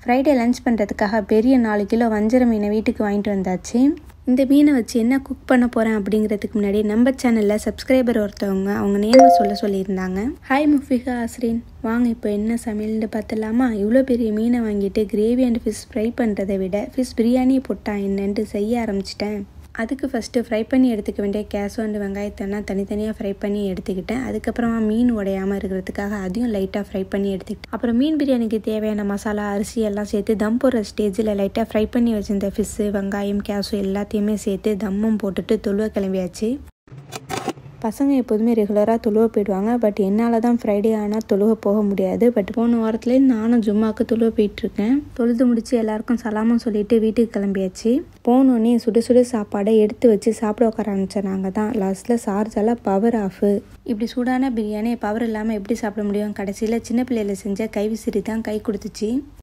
Friday lunch பண்ணுறதுக்காக பெரிய நாலு கிலோ வஞ்சர மீனை வீட்டுக்கு வாங்கிட்டு வந்தாச்சு இந்த மீனை வச்சு என்ன குக் பண்ண போகிறேன் அப்படிங்கிறதுக்கு முன்னாடி நம்ம சேனலில் சப்ஸ்கிரைபர் ஒருத்தவங்க அவங்க நேமை சொல்ல சொல்லியிருந்தாங்க ஹாய் முஃபிகா ஆஸ்ரின் வாங்க இப்போ என்ன சமையல்னு பார்த்துலாமா இவ்வளோ பெரிய மீனை வாங்கிட்டு கிரேவி அண்ட் ஃபிஷ் ஃப்ரை பண்ணுறதை விட ஃபிஷ் பிரியாணி போட்டா என்னன்ட்டு செய்ய ஆரம்பிச்சிட்டேன் அதுக்கு ஃபஸ்ட்டு ஃப்ரை பண்ணி எடுத்துக்க வேண்டிய கேஸோ அண்ட் வெங்காயத்தெல்லாம் தனித்தனியாக ஃப்ரை பண்ணி எடுத்துக்கிட்டேன் அதுக்கப்புறமா மீன் உடையாமல் இருக்கிறதுக்காக அதையும் லைட்டாக ஃப்ரை பண்ணி எடுத்துக்கிட்டேன் அப்புறம் மீன் பிரியாணிக்கு தேவையான மசாலா அரிசி எல்லாம் சேர்த்து தம் போடுற ஸ்டேஜில் லைட்டாக ஃப்ரை பண்ணி வச்சிருந்த ஃபிஷ்ஷு வெங்காயம் கேஸோ எல்லாத்தையுமே சேர்த்து தம்மும் போட்டுட்டு தொழுவ கிளம்பியாச்சு பசங்க எப்போதுமே ரெகுலராக தொழுவ போயிடுவாங்க பட் என்னால் தான் ஃப்ரைடே ஆனால் தொழுவ போக முடியாது பட் போன வாரத்துலேயே நானும் ஜும்மாவுக்கு தொழுவ போயிட்டுருக்கேன் தொழுது முடிச்சு எல்லாருக்கும் சலாமும் சொல்லிட்டு வீட்டுக்கு கிளம்பியாச்சு போனோடனே சுட சுட சாப்பாடை எடுத்து வச்சு சாப்பிட உட்கார ஆரம்பித்தோம் நாங்கள் தான் லாஸ்ட்டில் சார்ஜெல்லாம் பவர் ஆஃபு இப்படி சூடான பிரியாணி பவர் இல்லாமல் எப்படி சாப்பிட முடியும் கடைசியில் சின்ன பிள்ளையில செஞ்ச கைவிசிறி தான் கை கொடுத்துச்சு